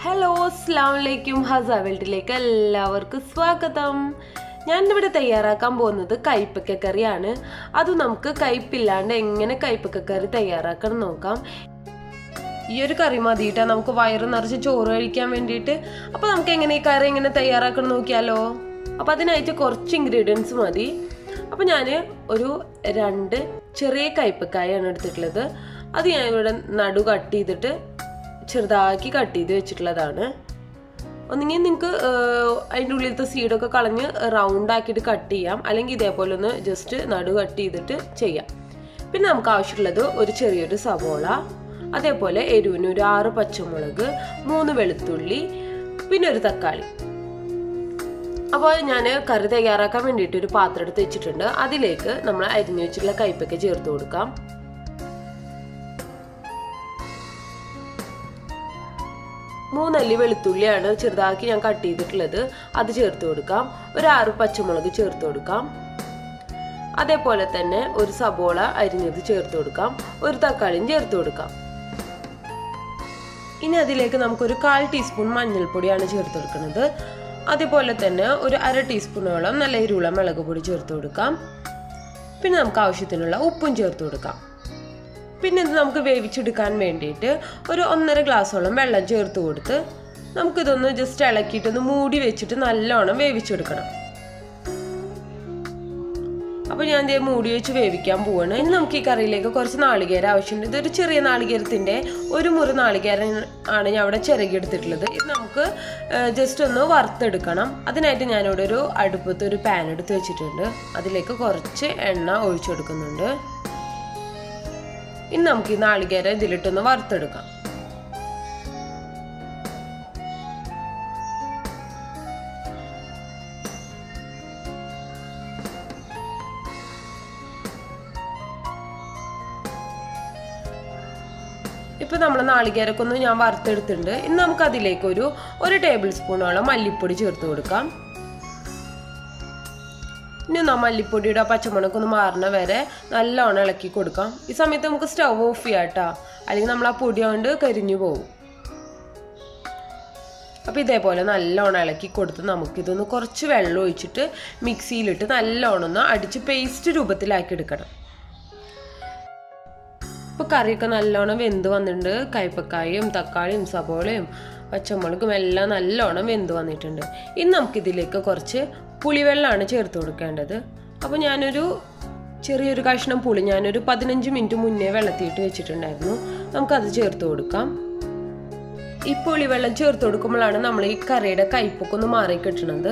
hello അസ്സാം വലൈക്കും ഹസ വേൾഡിലേക്ക് എല്ലാവർക്കും സ്വാഗതം ഞാൻ ഇവിടെ തയ്യാറാക്കാൻ പോകുന്നത് കൈപ്പക്ക കറിയാണ് അത് നമുക്ക് കയ്പില്ലാണ്ട് എങ്ങനെ കൈപ്പക്ക കറി തയ്യാറാക്കണം നോക്കാം ഈ ഒരു കറി മതിയിട്ടാ നമുക്ക് വയറ് നിറച്ച് ചോറ് കഴിക്കാൻ വേണ്ടിയിട്ട് അപ്പോൾ നമുക്ക് എങ്ങനെ ഈ കറി എങ്ങനെ തയ്യാറാക്കണം നോക്കിയാലോ അപ്പോൾ അതിനായിട്ട് കുറച്ച് ഇൻഗ്രീഡിയൻസ് മതി അപ്പോൾ ഞാൻ ഒരു രണ്ട് ചെറിയ കയ്പ്പക്കായാണ് എടുത്തിട്ടുള്ളത് അത് ഞാൻ ഇവിടെ നടു കട്ട് ചെയ്തിട്ട് ചെറുതാക്കി കട്ട് ചെയ്ത് വെച്ചിട്ടുള്ളതാണ് ഒന്നെങ്കിൽ നിങ്ങൾക്ക് അതിൻ്റെ ഉള്ളിലത്തെ സീഡൊക്കെ കളഞ്ഞ് റൗണ്ട് ആക്കിയിട്ട് കട്ട് ചെയ്യാം അല്ലെങ്കിൽ ഇതേപോലെ ഒന്ന് ജസ്റ്റ് നടു കട്ട് ചെയ്തിട്ട് ചെയ്യാം പിന്നെ നമുക്ക് ആവശ്യമുള്ളത് ഒരു ചെറിയൊരു സവോള അതേപോലെ എരിവിന് ഒരു ആറ് പച്ചമുളക് മൂന്ന് വെളുത്തുള്ളി പിന്നെ ഒരു തക്കാളി അപ്പോൾ ഞാൻ കറി തയ്യാറാക്കാൻ വേണ്ടിയിട്ട് ഒരു പാത്രം എടുത്ത് വെച്ചിട്ടുണ്ട് അതിലേക്ക് നമ്മൾ അരിഞ്ഞു വെച്ചിട്ടുള്ള കയ്പൊക്കെ ചേർത്ത് കൊടുക്കാം മൂന്നല്ലി വെളുത്തുള്ളിയാണ് ചെറുതാക്കി ഞാൻ കട്ട് ചെയ്തിട്ടുള്ളത് അത് ചേർത്ത് കൊടുക്കാം ഒരു ആറ് പച്ചമുളക് ചേർത്ത് കൊടുക്കാം അതേപോലെ തന്നെ ഒരു സബോള അരിഞ്ഞത് ചേർത്ത് കൊടുക്കാം ഒരു തക്കാളിയും ചേർത്ത് കൊടുക്കാം ഇനി അതിലേക്ക് നമുക്കൊരു കാൽ ടീസ്പൂൺ മഞ്ഞൾപ്പൊടിയാണ് ചേർത്ത് കൊടുക്കുന്നത് അതേപോലെ തന്നെ ഒരു അര ടീസ്പൂണോളം നല്ല എരിവുള്ള മുളക് പൊടി ചേർത്ത് കൊടുക്കാം പിന്നെ നമുക്ക് ആവശ്യത്തിനുള്ള ഉപ്പും ചേർത്ത് കൊടുക്കാം പിന്നെ ഇത് നമുക്ക് വേവിച്ചെടുക്കാൻ വേണ്ടിയിട്ട് ഒരു ഒന്നര ഗ്ലാസ്സോളം വെള്ളം ചേർത്ത് കൊടുത്ത് നമുക്കിതൊന്ന് ജസ്റ്റ് ഇളക്കിയിട്ടൊന്ന് മൂടി വെച്ചിട്ട് നല്ലോണം വേവിച്ചെടുക്കണം അപ്പോൾ ഞാൻ ഇതേ മൂടി വെച്ച് വേവിക്കാൻ പോവാണ് ഇനി നമുക്ക് ഈ കറിയിലേക്ക് കുറച്ച് നാളികേരം ആവശ്യമുണ്ട് ഇതൊരു ചെറിയ നാളികേരത്തിൻ്റെ ഒരു മുറി നാളികേരം ആണ് ഞാൻ അവിടെ ചിരകിയെടുത്തിട്ടുള്ളത് ഇത് നമുക്ക് ജസ്റ്റ് ഒന്ന് വറുത്തെടുക്കണം അതിനായിട്ട് ഞാനിവിടെ ഒരു അടുപ്പത്ത് ഒരു പാൻ എടുത്ത് വെച്ചിട്ടുണ്ട് അതിലേക്ക് കുറച്ച് എണ്ണ ഒഴിച്ചു കൊടുക്കുന്നുണ്ട് ഇനി നമുക്ക് ഈ നാളികേരം ഇതിലിട്ടൊന്ന് വറുത്തെടുക്കാം ഇപ്പം നമ്മൾ നാളികേരൊക്കെ ഒന്ന് ഞാൻ വറുത്തെടുത്തിട്ടുണ്ട് ഇനി നമുക്ക് അതിലേക്ക് ഒരു ഒരു ടേബിൾ സ്പൂണോളം മല്ലിപ്പൊടി ചേർത്ത് കൊടുക്കാം ഇനി നാ മല്ലിപ്പൊടിയുടെ പച്ചമുളക് ഒന്ന് മാറുന്ന വരെ നല്ലോണം ഇളക്കി കൊടുക്കാം ഈ സമയത്ത് നമുക്ക് സ്റ്റവ് ഓഫ് ചെയ്യാം കേട്ടോ അല്ലെങ്കിൽ നമ്മൾ ആ പൊടി കൊണ്ട് കരിഞ്ഞു പോകും അപ്പോൾ ഇതേപോലെ നല്ലോണം ഇളക്കി കൊടുത്ത് നമുക്കിതൊന്ന് കുറച്ച് വെള്ളം ഒഴിച്ചിട്ട് മിക്സിയിലിട്ട് നല്ലോണം ഒന്ന് അടിച്ച് പേസ്റ്റ് രൂപത്തിലാക്കി എടുക്കണം ഇപ്പോൾ കറിയൊക്കെ നല്ലോണം വെന്ത് വന്നിട്ടുണ്ട് കയ്പക്കായും തക്കാളിയും സബോളയും പച്ചമുളകും എല്ലാം നല്ലോണം വെന്ത് വന്നിട്ടുണ്ട് ഇനി നമുക്കിതിലേക്ക് കുറച്ച് പുളിവെള്ളമാണ് ചേർത്ത് കൊടുക്കേണ്ടത് അപ്പോൾ ഞാനൊരു ചെറിയൊരു കഷ്ണം പുളി ഞാനൊരു പതിനഞ്ച് മിനിറ്റ് മുന്നേ വെള്ളത്തിയിട്ട് വെച്ചിട്ടുണ്ടായിരുന്നു നമുക്കത് ചേർത്ത് കൊടുക്കാം ഈ പുളിവെള്ളം ചേർത്ത് കൊടുക്കുമ്പോഴാണ് നമ്മൾ ഈ കറിയുടെ കയ്പൊക്കെ ഒന്ന് മാറി കിട്ടുന്നത്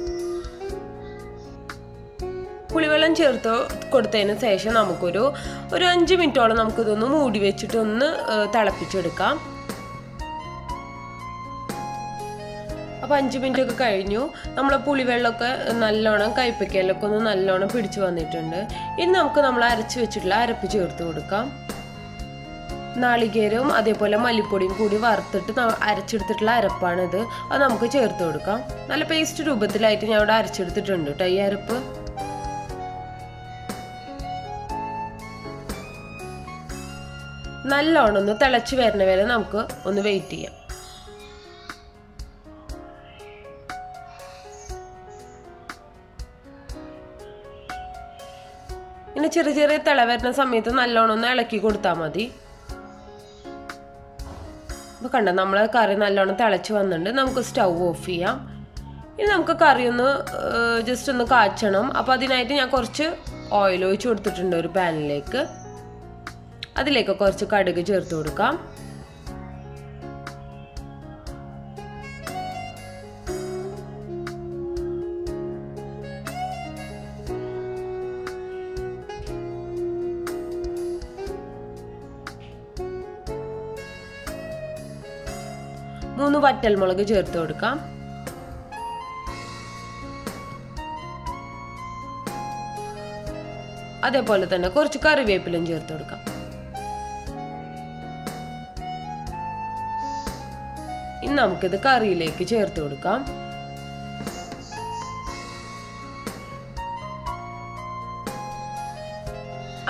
പുളിവെള്ളം ചേർത്ത് കൊടുത്തതിന് ശേഷം നമുക്കൊരു ഒരു അഞ്ച് മിനിറ്റോളം നമുക്കിതൊന്ന് മൂടി വെച്ചിട്ട് ഒന്ന് തിളപ്പിച്ചെടുക്കാം അപ്പോൾ അഞ്ച് മിനിറ്റ് ഒക്കെ കഴിഞ്ഞു നമ്മളെ പുളിവെള്ളമൊക്കെ നല്ലോണം കയ്പയ്ക്കലൊക്കെ ഒന്ന് നല്ലോണം പിടിച്ചു വന്നിട്ടുണ്ട് ഇനി നമുക്ക് നമ്മൾ അരച്ച് വെച്ചിട്ടുള്ള അരപ്പ് ചേർത്ത് കൊടുക്കാം നാളികേരവും അതേപോലെ മല്ലിപ്പൊടിയും കൂടി വറുത്തിട്ട് അരച്ചെടുത്തിട്ടുള്ള അരപ്പാണിത് അത് നമുക്ക് ചേർത്ത് കൊടുക്കാം നല്ല പേസ്റ്റ് രൂപത്തിലായിട്ട് ഞാൻ ഇവിടെ അരച്ചെടുത്തിട്ടുണ്ട് കേട്ടോ ഈ അരപ്പ് നല്ലോണം ഒന്ന് തിളച്ച് വരുന്ന വരെ നമുക്ക് ഒന്ന് വെയിറ്റ് ചെയ്യാം ഇങ്ങനെ ചെറിയ ചെറിയ തിള വരുന്ന സമയത്ത് നല്ലോണം ഒന്ന് ഇളക്കി കൊടുത്താൽ മതി അപ്പോൾ കണ്ട നമ്മളെ കറി നല്ലോണം തിളച്ച് വന്നിട്ടുണ്ട് നമുക്ക് സ്റ്റൗ ഓഫ് ചെയ്യാം ഇനി നമുക്ക് കറി ഒന്ന് ജസ്റ്റ് ഒന്ന് കാച്ചണം അപ്പോൾ അതിനായിട്ട് ഞാൻ കുറച്ച് ഓയിൽ ഒഴിച്ച് കൊടുത്തിട്ടുണ്ട് ഒരു പാനിലേക്ക് അതിലേക്ക് കുറച്ച് കടുക് ചേർത്ത് കൊടുക്കാം മൂന്ന് വറ്റൽമുളക് ചേർത്ത് കൊടുക്കാം അതേപോലെ തന്നെ കുറച്ച് കറിവേപ്പിലും ചേർത്ത് കൊടുക്കാം ഇനി നമുക്കിത് കറിയിലേക്ക് ചേർത്ത് കൊടുക്കാം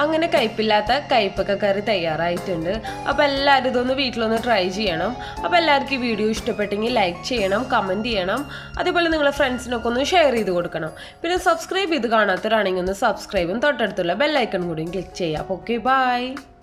അങ്ങനെ കയ്പില്ലാത്ത കയ്പക്ക കറി തയ്യാറായിട്ടുണ്ട് അപ്പോൾ എല്ലാവരും ഇതൊന്ന് വീട്ടിലൊന്ന് ട്രൈ ചെയ്യണം അപ്പോൾ എല്ലാവർക്കും ഈ വീഡിയോ ഇഷ്ടപ്പെട്ടെങ്കിൽ ലൈക്ക് ചെയ്യണം കമൻറ്റ് ചെയ്യണം അതേപോലെ നിങ്ങളെ ഫ്രണ്ട്സിനൊക്കെ ഒന്ന് ഷെയർ ചെയ്ത് കൊടുക്കണം പിന്നെ സബ്സ്ക്രൈബ് ചെയ്ത് കാണാത്തവരാണെങ്കിൽ ഒന്ന് സബ്സ്ക്രൈബും തൊട്ടടുത്തുള്ള ബെല്ലൈക്കൺ കൂടിയും ക്ലിക്ക് ചെയ്യാം അപ്പോൾ ഓക്കെ ബൈ